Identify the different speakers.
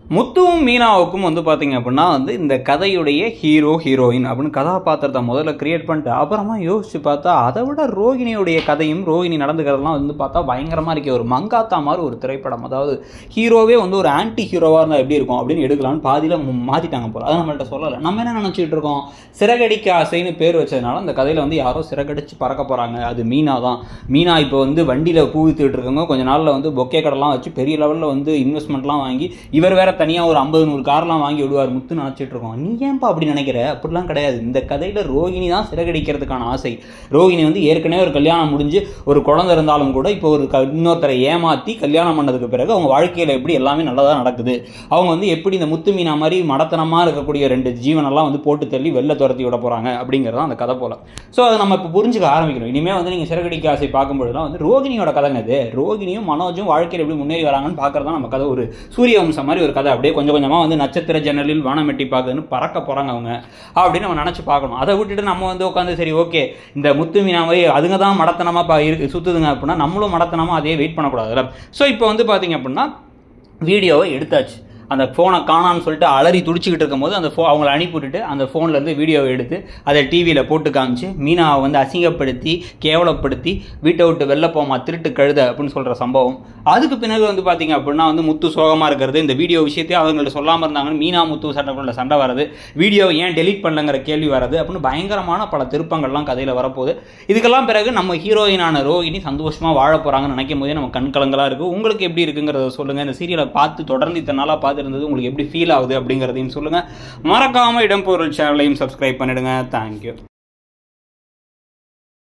Speaker 1: முத்துவும் மீனாவுக்கும் வந்து பார்த்தீங்க அப்படின்னா வந்து இந்த கதையுடைய ஹீரோ ஹீரோயின் அப்படின்னு கதாபாத்திரத்தை முதல்ல கிரியேட் பண்ணிட்டு அப்புறமா யோசிச்சு பார்த்தா அதை விட ரோகிணியுடைய கதையும் ரோகிணி நடந்துக்கிறதெல்லாம் வந்து பார்த்தா பயங்கரமாக இருக்கே ஒரு மங்காத்தா மாதிரி ஒரு திரைப்படம் அதாவது ஹீரோவே வந்து ஒரு ஆன்டி ஹீரோவாக இருந்தால் எப்படி இருக்கும் அப்படின்னு எடுக்கலாம்னு பாதியில் மாற்றிட்டாங்க போல அதை நம்மள்ட்ட சொல்லலை நம்ம என்ன நினச்சிட்டு இருக்கோம் சிறகடிக்க ஆசைன்னு பேர் வச்சதுனால அந்த கதையில் வந்து யாரோ சிறகடிச்சு பறக்க போகிறாங்க அது மீனா தான் மீனா இப்போ வந்து வண்டியில் பூவித்துட்டு இருக்கவங்க கொஞ்ச நாளில் வந்து பொக்கே கடைலாம் வச்சு பெரிய லெவலில் வந்து இன்வெஸ்ட்மெண்ட்லாம் வாங்கி இவர் வேற தனியாக ஒரு ஐம்பது நூறு கார்லாம் வாங்கி விடுவார் முத்து நினச்சிட்டு இருக்கோம் நீ ஏன்பா அப்படி நினைக்கிற அப்படிலாம் கிடையாது இந்த கதையில் ரோகிணி தான் சிறகடிக்கிறதுக்கான ஆசை ரோகிணி வந்து ஏற்கனவே ஒரு கல்யாணம் முடிஞ்சு ஒரு குழந்தை இருந்தாலும் கூட இப்போ ஒரு க இன்னொருத்தரை ஏமாற்றி கல்யாணம் பண்ணதுக்கு பிறகு அவங்க வாழ்க்கையில் எப்படி எல்லாமே நல்லதாக நடக்குது அவங்க வந்து எப்படி இந்த முத்து மீனா மாதிரி மடத்தனமாக இருக்கக்கூடிய ரெண்டு ஜீவனெல்லாம் வந்து போட்டு தள்ளி வெளில துரத்தி விட போகிறாங்க அப்படிங்கிறது தான் அந்த கதை போல ஸோ அதை நம்ம இப்போ புரிஞ்சுக்க ஆரம்பிக்கணும் இனிமேல் வந்து நீங்கள் சிறகடிக்க ஆசை பார்க்கும்பொழுதுலாம் வந்து ரோகிணியோட கதைங்க இது ரோகிணியும் மனோஜும் வாழ்க்கையில் எப்படி முன்னேறி வராங்கன்னு பார்க்கறது தான் நம்ம கதை ஒரு சூரிய வம்சம் மாதிரி ஒரு கதை அப்படியே கொஞ்சம் கொஞ்சமாக வந்து நட்சத்திர ஜன்னலில் வானம் எட்டி பார்க்குதுன்னு பறக்க போகிறாங்க அவங்க அப்படின்னு நம்ம நினச்சி பார்க்கணும் அதை விட்டுட்டு நம்ம வந்து உட்காந்து சரி ஓகே இந்த முத்து மீனா மாதிரி அதுங்க தான் மடத்தனமாக பா இருக்கு சுற்றுதுங்க அப்படின்னா நம்மளும் மடத்தனமாக அதே வெயிட் பண்ணக்கூடாதுல்ல ஸோ இப்போ வந்து பார்த்தீங்க அப்படின்னா வீடியோவை எடுத்தாச்சு அந்த ஃபோனை காணான்னு சொல்லிட்டு அலறி துடிச்சிக்கிட்டு இருக்கும்போது அந்த ஃபோ அவங்கள அனுப்பிவிட்டுட்டு அந்த ஃபோன்லேருந்து வீடியோவை எடுத்து அதை டிவியில் போட்டு காமிச்சு மீனாவை வந்து அசிங்கப்படுத்தி கேவலப்படுத்தி வீட்டை விட்டு வெளில போமா திருட்டு கழுத அப்படின்னு சொல்கிற சம்பவம் அதுக்கு பிறகு வந்து பார்த்தீங்க அப்படின்னா வந்து முத்து சோகமாக இருக்கிறது இந்த வீடியோ விஷயத்தையும் அவங்கள்ட்ட சொல்லாமல் இருந்தாங்கன்னு மீனா முத்து சண்டைக்குள்ள சண்டை வரது வீடியோ ஏன் டெலீட் பண்ணலங்கிற கேள்வி வரது அப்படின்னு பயங்கரமான பல திருப்பங்கள்லாம் கதையில் வரப்போகுது இதுக்கெல்லாம் பிறகு நம்ம ஹீரோயினான ரோஹினி சந்தோஷமாக வாழ போகிறாங்கன்னு நினைக்கும் போதே நம்ம கண்கலங்களாக இருக்குது உங்களுக்கு எப்படி இருக்குங்கிறத சொல்லுங்கள் இந்த சீரியலை பார்த்து தொடர்ந்து இத்தனை நாளாக பார்த்து இருந்தது உங்களுக்கு எப்படி ஃபீல் ஆகுது அப்படிங்கிறதையும் சொல்லுங்கள் மறக்காமல் இடம்பொருள் சேனலையும் சப்ஸ்கிரைப் பண்ணிடுங்க தேங்க்யூ